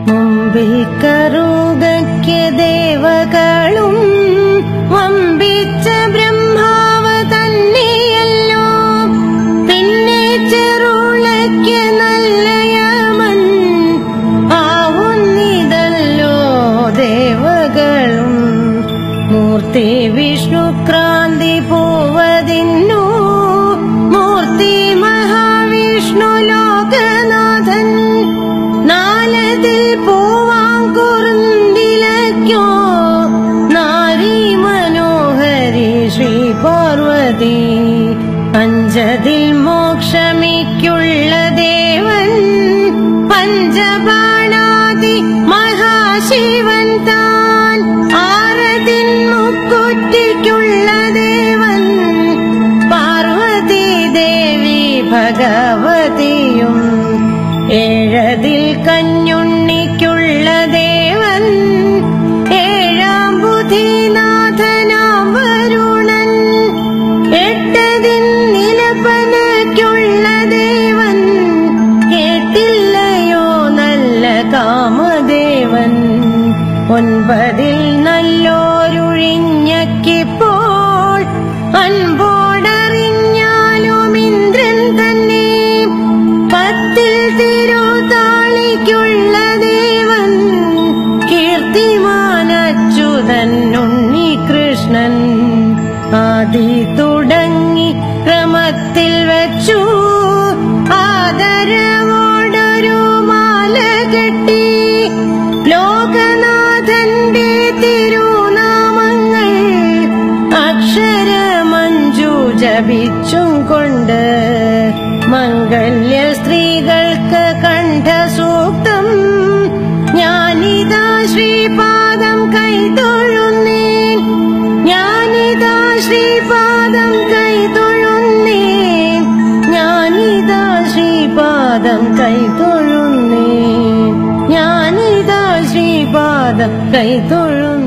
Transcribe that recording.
മുമ്പിൽ കറുകയ്ക്ക് ദേവകളും വമ്പിച്ച ബ്രഹ്മാവ് തന്നെയല്ലോ പിന്നെ ചെറുളയ്ക്ക് നല്ല യമൻ ആവുന്നിതല്ലോ ദേവകളും മൂർത്തി വിഷ്ണു ക്രാന്തി പോവതിന്നു മൂർത്തി മഹാവിഷ്ണു ലോകനാഥൻ നാലതിൽ പോവാൻ കുറുന്തിലയ്ക്കോ നാരി മനോഹരി ശ്രീ പാർവതി പഞ്ചതിൽ മോക്ഷമിക്കുള്ള ദേവൻ പഞ്ചബാണാതി മഹാശിവൻ താൻ ആരതിൻ മുക്കുറ്റിക്കുള്ള ദേവൻ പാർവതി ദേവി ഭഗവതിയും ഏഴതിൽ കഞ്ഞുണ്ണിക്കുള്ള ദേവൻ ഏഴാം ബുധിനാഥനാം വരുണൻ എട്ടതിൻ നിലപ്പനയ്ക്കുള്ള ദേവൻ കേട്ടില്ലയോ നല്ല കാമദേവൻ ഒൻപതിൽ നല്ലോരുഴിഞ്ഞക്കിപ്പോൾ അൻപോടറിഞ്ഞാലും ഇന്ദ്രൻ തന്നെ പത്തിൽ തിരുതാളിക്കുള്ള ദേവൻ കീർത്തിമാനച്യുതൻ ഉണ്ണികൃഷ്ണൻ ആദി തുടങ്ങി ക്രമത്തിൽ വച്ചു ആദരവോടൊരു മാല കെട്ടി ലോകനാഥന്റെ തിരുനാമങ്ങൾ അക്ഷരമഞ്ജു ജപിച്ചും കൊണ്ട് മംഗല്യ സ്ത്രീകൾക്ക് കണ്ഠസൂക്തം ഞാനിതാ ശ്രീപാദം കൈതൊഴുന്നേൻ ഞാനിതാ ശ്രീപാദം കൈതൊഴുന്നേൻ ഞാനിതാ ശ്രീപാദം കൈതൊഴുന്നേൻ ഞാനിതാ ശ്രീപാദം കൈതൊഴുന്നേൻ